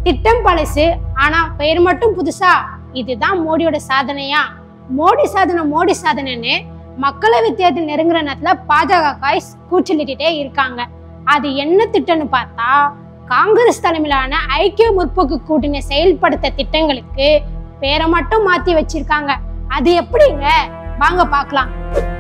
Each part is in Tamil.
திட்டம் பழசு ஆனா பெயர் மட்டும் புதுசா இதுதான் மோடியோட சாதனையா மோடி சாதனை மோடி சாதனைன்னு மக்களவை தேர்தல் நெருங்குற நேரத்துல பாஜக காய்ஸ் கூச்சலிட்டே இருக்காங்க அது என்ன திட்டம்னு பார்த்தா காங்கிரஸ் தலைமையிலான ஐக்கிய முற்போக்கு கூட்டணி செயல்படுத்த திட்டங்களுக்கு பேரை மட்டும் மாத்தி வச்சிருக்காங்க அது எப்படிங்க வாங்க பார்க்கலாம்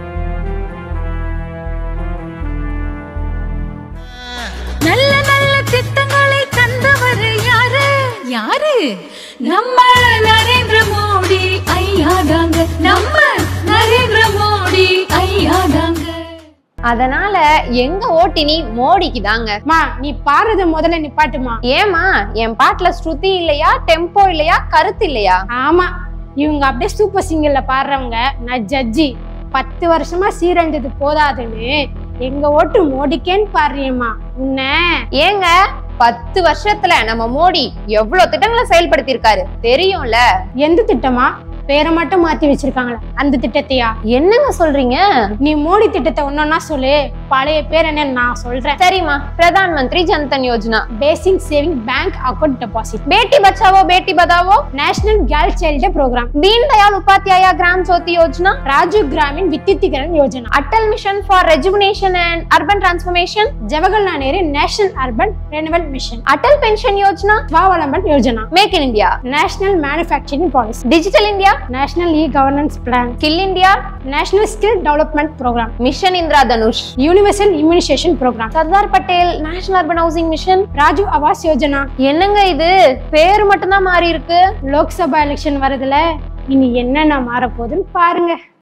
நல்ல நல்ல திட்டங்களை தந்தவர் யாரு யாரு நம்ம நரேந்திர மோடி ஐயாதாங்க நம்ம நரேந்திர மோடி ஐயாதாங்க அதனால எங்க ஓட்டினி மோடிக்கு தாங்க மா நீ பாடுறத முதல்ல நிப்பாட்டுமா ஏமா என் பாட்டுல ஸ்ருதி இல்லையா டெம்போ இல்லையா கருத்து இல்லையா ஆமா இவங்க அப்படியே சூப்பர் சிங்கர்ல பாடுறவங்க நான் ஜட்ஜி பத்து வருஷமா சீரழிஞ்சது போதாதுன்னு எங்க ஓட்டு மோடிக்கேன்னு பாடுறியம்மா உன்ன ஏங்க பத்து வருஷத்துல நம்ம மோடி எவ்வளவு திட்டங்களை செயல்படுத்தி இருக்காரு தெரியும்ல எந்த திட்டமா பேரை மட்டும் மாத்தி வச்சிருக்காங்களே அந்த திட்டத்தையா என்னங்க சொல்றீங்க நீ மோடி திட்டத்தை ஒன்னொன்னா சொல்லு பழைய பேர் என்னன்னு நான் சொல்றேன் சரிம்மா Pradhan Mantri Jan Dhan Yojana basic saving bank account deposit Beti Bachao Beti Padhao national girl child programme Deen Dayal Upadhyaya Gram Jyoti Yojana Rajiv Gramin Vidyutikaran Yojana Atal mission for rejuvenation and urban transformation Jawaharlal Nehru national urban renewal mission Atal pension Yojana Swavalamban Yojana make in India national manufacturing policy digital India national e governance plan skill India national skill development programme mission Indradhanush universal immunisation program Sardar Patel national urban housing mission Rajiv Awas Yojana என்னங்க இது பேரு மட்டும்தான் மாறி இருக்கு லோக்சபா எலெக்ஷன் வரதுல இனி என்னென்ன மாறப்போகுதுன்னு பாருங்க